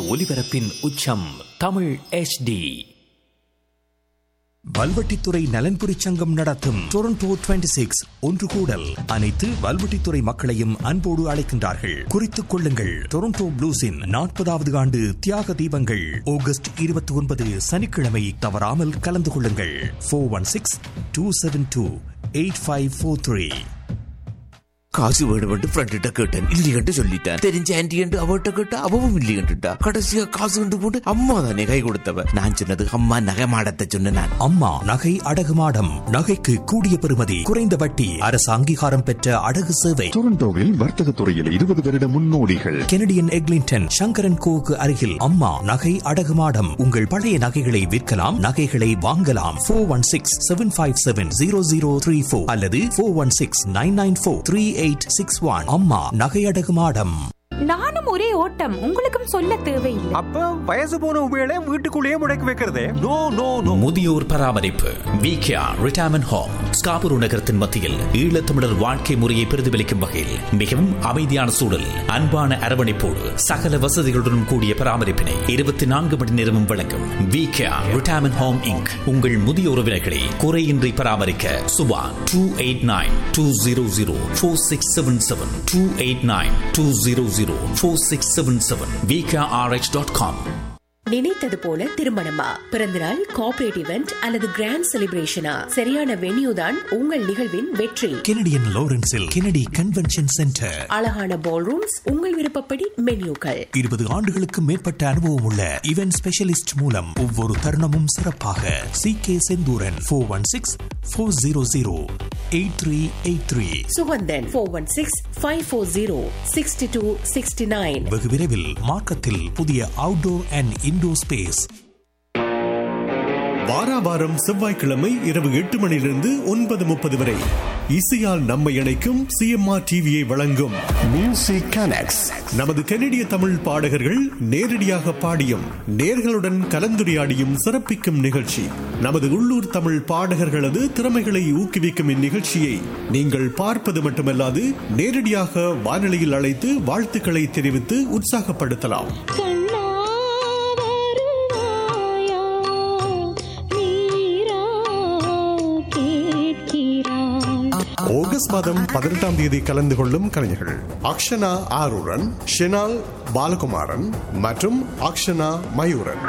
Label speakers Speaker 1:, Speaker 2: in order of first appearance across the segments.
Speaker 1: ஒலிபரப்பின் உச்சம் தமிழ் HD
Speaker 2: வல்வெட்டித்துறை நலன்புரி சங்கம் நடத்தும் டொரண்டோ 26 சிக்ஸ் ஒன்று கூடல் அனைத்து வல்வெட்டித்துறை மக்களையும் அன்போடு அழைக்கின்றார்கள் குறித்துக் கொள்ளுங்கள் டொரண்டோ ப்ளூஸின் நாற்பதாவது ஆண்டு தியாக தீபங்கள் ஆகஸ்ட் இருபத்தி ஒன்பது சனிக்கிழமை தவறாமல் கலந்து கொள்ளுங்கள் four one six two seven two eight five four three
Speaker 3: காசு வேணுமென்று ஃப்ரெண்ட்ட கேட்டேன் இல்லையென்று சொல்லிட்டேன் தெரிஞ்ச ஆன்டி என்று அவட்ட கேட்டா அவவும் இல்லையென்றுட்டா கடைசியா காசு கொண்டு போட்டு அம்மா தானே கை கொடுத்தவ நான் சொன்னது அம்மா நகை மாடத்தை சொன்ன நான்
Speaker 2: அம்மா நகை அடகு மாடம் நகைக்கு கூடிய பெறுமதி குறைந்த வட்டி அரசு அங்கீகாரம் பெற்ற அடகு சேவை
Speaker 4: டொரண்டோவில் வர்த்தக துறையில் இருபது வருட முன்னோடிகள்
Speaker 2: கெனடியன் எக்லிங்டன் சங்கரன் கோவுக்கு அருகில் அம்மா நகை அடகு மாடம் உங்கள் பழைய நகைகளை விற்கலாம் நகைகளை வாங்கலாம் four one six seven five seven zero zero three four அல்லது four one six nine nine four three eight six one அம்மா நகை அடகு மாடம்
Speaker 5: நானும் ஒரே ஓட்டம் உங்களுக்கும் சொல்ல தேவையில்லை
Speaker 6: அப்ப வயசு போன உபயோக வீட்டுக்குள்ளேயே முடக்கி வைக்கிறதே நோ நோ நோ
Speaker 1: முதியோர் பராமரிப்பு விகேஆர் ரிட்டையர்மெண்ட் ஹோம் ஸ்காபுரு நகரத்தின் மத்தியில் ஈழத்தமிழர் வாழ்க்கை முறையை பிரதிபலிக்கும் வகையில் மிகவும் அமைதியான சூழல் அன்பான அரவணைப்போடு சகல வசதிகளுடன் கூடிய பராமரிப்பினை இருபத்தி நான்கு மணி நேரமும் வழங்கும் விகேஆர் ரிட்டையர்மெண்ட் ஹோம் இங்க் உங்கள் முதிய உறவினர்களை குறையின்றி பராமரிக்க Subha two eight nine two zero zero four six seven seven two eight nine two zero zero four six seven seven VKRH dot com
Speaker 7: நினைத்தது போல திருமணமா பிறந்தநாள் கார்ப்பரேட் இவெண்ட் அல்லது கிராண்ட் செலிப்ரேஷனா சரியான வென்யூ தான் உங்கள் நிகழ்வின் வெற்றி
Speaker 2: கெனடியன் லோரன்ஸில் கெனடி கன்வென்ஷன் சென்டர்
Speaker 7: அழகான பால் ரூம்ஸ் உங்கள் விருப்பப்படி மென்யூக்கள்
Speaker 2: இருபது ஆண்டுகளுக்கு மேற்பட்ட அனுபவம் உள்ள இவென்ட் ஸ்பெஷலிஸ்ட் மூலம் ஒவ்வொரு தருணமும் சிறப்பாக C K Senthuran four one six four zero zero eight three eight three
Speaker 7: Suganthan four one six five four zero sixty two sixty nine
Speaker 2: வெகு விரைவில் மார்க்கத்தில் புதிய அவுட்டோர் அண்ட் இன்டோர் ஸ்பேஸ்
Speaker 8: வாராவாரம் செவ்வாய்க்கிழமை இரவு எட்டு மணியிலிருந்து ஒன்பது முப்பது வரை இசையால் நம்மை இணைக்கும் சிஎம்ஆர் டிவியை வழங்கும்
Speaker 4: மியூசிக் கனெக்ட்ஸ்
Speaker 8: நமது கனடிய தமிழ் பாடகர்கள் நேரடியாக பாடியும் நேர்களுடன் கலந்துரையாடியும் சிறப்பிக்கும் நிகழ்ச்சி நமது உள்ளூர் தமிழ் பாடகர்களது திறமைகளை ஊக்குவிக்கும் இந்நிகழ்ச்சியை நீங்கள் பார்ப்பது மட்டுமல்லாது நேரடியாக வானொலியில் அழைத்து வாழ்த்துக்களை தெரிவித்து உற்சாகப்படுத்தலாம் ஆகஸ்ட் மாதம் பதினெட்டாம் தேதி கலந்து கொள்ளும் கலைஞர்கள் அக்ஷனா ஆரூரன் ஷெனால் பாலகுமாரன் மற்றும் அக்ஷனா மயூரன்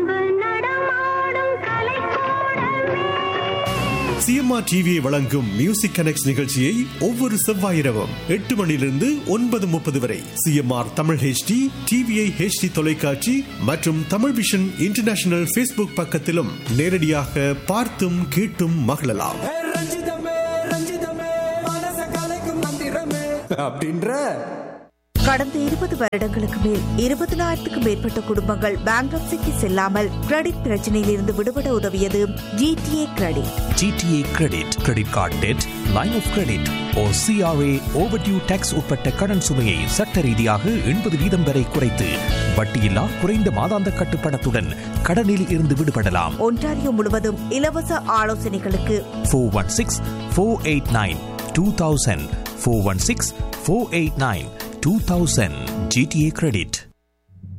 Speaker 8: சிஎம்ஆர் டிவியை வழங்கும் மியூசிக் கனெக்ட் நிகழ்ச்சியை ஒவ்வொரு செவ்வாய் இரவும் எட்டு மணியிலிருந்து ஒன்பது முப்பது வரை CMR Tamil HD TVI HD தொலைக்காட்சி மற்றும் தமிழ் விஷன் இன்டர்நேஷனல் ஃபேஸ்புக் பக்கத்திலும் நேரடியாக பார்த்தும் கேட்டும் மகிழலாம்
Speaker 6: அப்படின்ற
Speaker 9: கடந்த இருபது வருடங்களுக்கு மேல் இருபதனாயிரத்துக்கும் மேற்பட்ட குடும்பங்கள் பேங்க்ரப்சிக்கு செல்லாமல் கிரெடிட் பிரச்சனையில் இருந்து விடுபட உதவியது GTA credit
Speaker 2: GTA credit credit card debt line of credit or CRA overdue tax உட்பட்ட கடன் சுமையை சட்ட ரீதியாக எண்பது வீதம் வரை குறைத்து வட்டியில்லா குறைந்த மாதாந்த கட்டுப்பணத்துடன் கடனில் இருந்து விடுபடலாம்
Speaker 9: ஒன்டாரியோ முழுவதும் இலவச ஆலோசனைகளுக்கு
Speaker 2: four one six four eight nine two thousand four one six four eight nine two thousand GTA credit